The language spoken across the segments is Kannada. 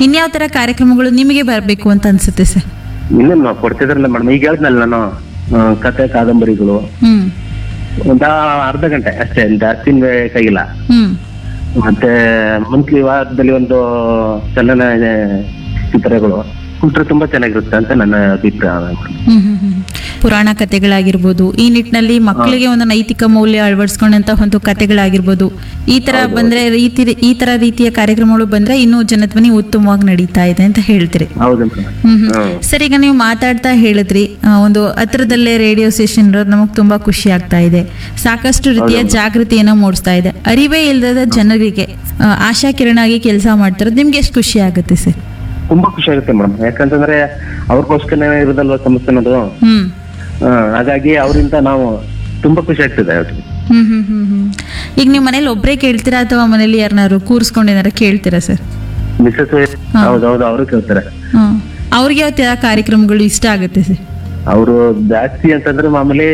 ಇನ್ಯಾವ ತರ ಕಾರ್ಯಕ್ರಮಗಳು ನಿಮಗೆ ಬರಬೇಕು ಅಂತ ಅನ್ಸುತ್ತೆ ಸರ್ ಇನ್ನೇನು ನಾವು ಕೊಡ್ತಿದ್ರಲ್ಲ ಮೇಡಮ್ ಈಗ ಹೇಳಿದ್ನಲ್ಲ ನಾನು ಆ, ಕತೆ ಕಾದಂಬರಿಗಳು ಹ್ಮ್ ಒಂದ ಅರ್ಧ ಗಂಟೆ ಅಷ್ಟೇ ಜಾಸ್ತಿ ಕೈಗಿಲ್ಲ ಹ್ಮ್ ಮತ್ತೆ ಮಂತ್ಲಿ ವಾರದಲ್ಲಿ ಒಂದು ಚಲನ ಚಿತ್ರಗಳು ಕೊಟ್ರೆ ತುಂಬಾ ಚೆನ್ನಾಗಿರುತ್ತೆ ಅಂತ ನನ್ನ ಅಭಿಪ್ರಾಯ ಮೇಡಮ್. ಹ್ಮ್ ಹ್ಮ್ ಹ್ಮ್. ಪುರಾಣ ಕಥೆಗಳಾಗಿರ್ಬೋದು ಈ ನಿಟ್ಟಿನಲ್ಲಿ ಮಕ್ಕಳಿಗೆ ಒಂದು ನೈತಿಕ ಮೌಲ್ಯ ಅಳವಡಿಸ್ಕೊಂಡಂತ ಒಂದು ಕಥೆಗಳಾಗಿರ್ಬೋದು ಈ ತರ ಬಂದ್ರೆ ಈ ತಿ- ಈ ತರ ರೀತಿಯ ಕಾರ್ಯಕ್ರಮಗಳು ಬಂದ್ರೆ ಇನ್ನೂ ಜನಧ್ವನಿ ಉತ್ತಮವಾಗಿ ನಡೀತಾ ಇದೆ ಅಂತ ಹೇಳ್ತೀರಿ ಹೌದು ಮೇಡಮ್ ಹ್ಮ್ ಹ್ಮ್. ಹ್ಮ್. ಸರ್ ಈಗ ನೀವು ಮಾತಾಡ್ತಾ ಹೇಳಿದ್ರಿ ಆ, ಒಂದು ಹತ್ರದಲ್ಲೇ ರೇಡಿಯೋ ಸ್ಟೇಷನ್ ಇರೋದು ನಮಗೆ ತುಂಬಾ ಖುಷಿ ಆಗ್ತಾ ಇದೆ ಸಾಕಷ್ಟು ರೀತಿಯ ಜಾಗೃತಿಯನ್ನ ಮೂಡಿಸ್ತಾ ಇದೆ ಅರಿವೇ ಇಲ್ಲದ ಜನರಿಗೆ ಆ, ಆಶಾ ಕಿರಣ ಆಗಿ ಕೆಲಸ ಮಾಡ್ತಿರೋದು ನಿಮ್ಗೆ ಎಷ್ಟು ಖುಷಿ ಆಗುತ್ತೆ ಸರ್ ತುಂಬಾ ಖುಷಿ ಆಗುತ್ತೆ ಮೇಡಮ್ ಯಾಕಂತಂದ್ರೆ ಅವ್ರಿಗೋಸ್ಕರ ಇರೋದಲ್ವಾ ಸಂಸ್ಥೆ ಅನ್ನೋದು ಹ್ಮ್ ಆ, ಹಾಗಾಗಿ ಅವರಿಂದ ನಾವು ತುಂಬಾ ಖುಷಿ ಆಗ್ತದೆ ಅವ್ರಿಗೆ ಹ್ಮ್ ಹ್ಮ್ ಹ್ಮ್ ಹ್ಮ್ ಈಗ ನೀವು ಮನೇಲಿ ಒಬ್ಬರೇ ಕೇಳ್ತೀರಾ ಅಥವಾ ಮನೇಲಿ ಯಾರನ್ನಾರು ಕೂರಿಸ್ಕೊಂಡು ಏನಾರು ಕೇಳ್ತೀರಾ ಸರ್ ಮಿಸ್ಸಸ್ ಹೌದೌದು ಅವರು ಕೇಳ್ತಾರೆ ಹ್ಮ್ ಅವ್ರಿಗೆ ಯಾವ ತರ ಕಾರ್ಯಕ್ರಮಗಳು ಇಷ್ಟ ಆಗುತ್ತೆ ಸರ್ ಅವರು ಜಾಸ್ತಿ ಅಂತಂದ್ರೆ ಮಾಮೂಲಿ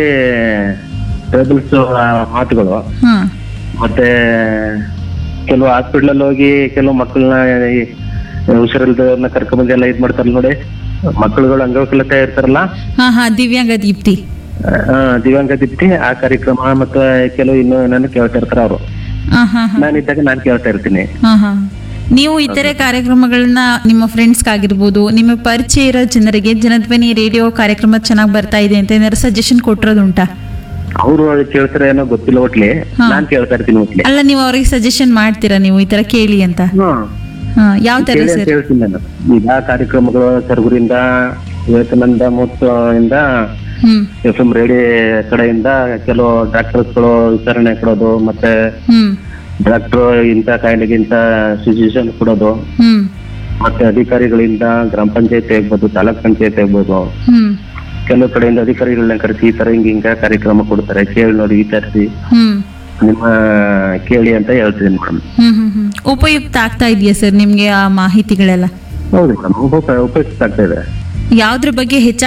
ಟೇಬಲ್ಸ್ ಮಾತುಗಳು ಹ್ಮ್ ಮತ್ತೆ ಕೆಲವು ಹಾಸ್ಪಿಟ್ಲ್ ಅಲ್ಲಿ ಹೋಗಿ ಕೆಲವು ಮಕ್ಕಳನ್ನ ಹುಷಾರಿಲ್ದವ್ರನ್ನ ಕರ್ಕೊಂಡ್ಬಂದು ಎಲ್ಲ ಇದ್ ಮಾಡ್ತಾರಲ್ಲ ನೋಡಿ ಮಕ್ಕಳುಗಳು ಅಂಗವಿಕಲತೆ ಇರ್ತಾರಲ್ಲ ಹಾ ಹಾ ದಿವ್ಯಾಂಗ ದೀಪ್ತಿ ಆ, ದಿವ್ಯಾಂಗ ದೀಪ್ತಿ ಆ ಕಾರ್ಯಕ್ರಮ ಮತ್ತೆ ಕೆಲವು ಇನ್ನು ಏನೇನು ಕೇಳ್ತಾ ಇರ್ತಾರ ಅವರು ಹಾ ಹಾ ಹಾ ನಾನಿದ್ದಾಗ ನಾನ್ ಕೇಳ್ತಾ ಇರ್ತೀನಿ ಹಾ ಹಾ ನೀವು ಇತರೆ ಕಾರ್ಯಕ್ರಮಗಳನ್ನ ನಿಮ್ಮ ಫ್ರೆಂಡ್ಸ್ಗಾಗಿರ್ಬೋದು ನಿಮ್ಮ ಪರಿಚಯ ಇರೋ ಜನರಿಗೆ ಜನಧ್ವನಿ ರೇಡಿಯೋ ಕಾರ್ಯಕ್ರಮ ಚೆನ್ನಾಗಿ ಬರ್ತಾ ಇದೆ ಅಂತ ಏನಾದ್ರು ಸಜೆಷನ್ ಕೊಟ್ಟಿರೋದುಂಟಾ ಅವರು ಕೇಳ್ತಾರೆ ಏನೋ ಗೊತ್ತಿಲ್ಲ ಒಟ್ಲಿ ನಾನ್ ಕೇಳ್ತಾ ಇರ್ತೀನಿ ಒಟ್ಲಿ ಅಲ್ಲ ನೀವು ಅವ್ರಿಗೆ ಸಜೆಷನ್ ಮಾಡ್ತೀರಾ ನೀವು ಈ ತರ ಕೇಳಿ ಅಂತ ಹ್ಮ್ ಹಾ ಯಾವ ತರ ಕೇಳಿ ಅಂತ ಸರ್ ಹೇಳ್ತೀನಿ ನಾನು ಈಗ ಕಾರ್ಯಕ್ರಮಗಳು ಸರಗುರಿಂದ ವಿವೇಕಾನಂದ ಮಹೋತ್ಸವ ಇಂದ ಹ್ಮ್ ಎಫ್ ಎಂ ರೇಡಿಯೋ ಕಡೆಯಿಂದ ಕೆಲವು ಡಾಕ್ಟರ್ಸ್ಗಳು ವಿಚಾರಣೆ ಕೊಡೋದು ಮತ್ತೆ ಹ್ಮ್ ಡಾಕ್ಟರ್ ಇಂಥ ಕಾಯಿಲೆಗೆ ಇಂಥ ಸಜೆಷನ್ ಕೊಡೋದು ಹ್ಮ್ ಮತ್ತೆ ಅಧಿಕಾರಿಗಳಿಂದ ಗ್ರಾಮ ಪಂಚಾಯತಿ ಆಗ್ಬೋದು ತಾಲೂಕ್ ಪಂಚಾಯತಿ ಆಗ್ಬೋದು ಹ್ಮ್ ಕೆಲವು ಕಡೆಯಿಂದ ಅಧಿಕಾರಿಗಳನ್ನ ಕರೆಸಿ ಈ ತರ ಹಿಂಗ ಹಿಂಗ ಕಾರ್ಯಕ್ರಮ ಕೊಡ್ತಾರೆ ಕೇಳಿ ನೋಡಿ ವಿಚಾರಿಸಿ ಹ್ಮ್ ನಿಮ್ಮ ಕೇಳಿ ಅಂತ ಹೇಳ್ತೀನಿ ಮೇಡಮ್ ಹ್ಮ್ ಹ್ಮ್ ಹ್ಮ್ ಉಪಯುಕ್ತ ಆಗ್ತಾ ಇದೆಯಾ ಸರ್ ನಿಮ್ಗೆ ಆ ಮಾಹಿತಿಗಳೆಲ್ಲ ಹೌದು ಮೇಡಮ್ ಉಪಯುಕ್ತ ಆಗ್ತಾ ಇದೆ ಯಾವ್ದ್ರ ಬಗ್ಗೆ ಹೆಚ್ಚಾಗಿ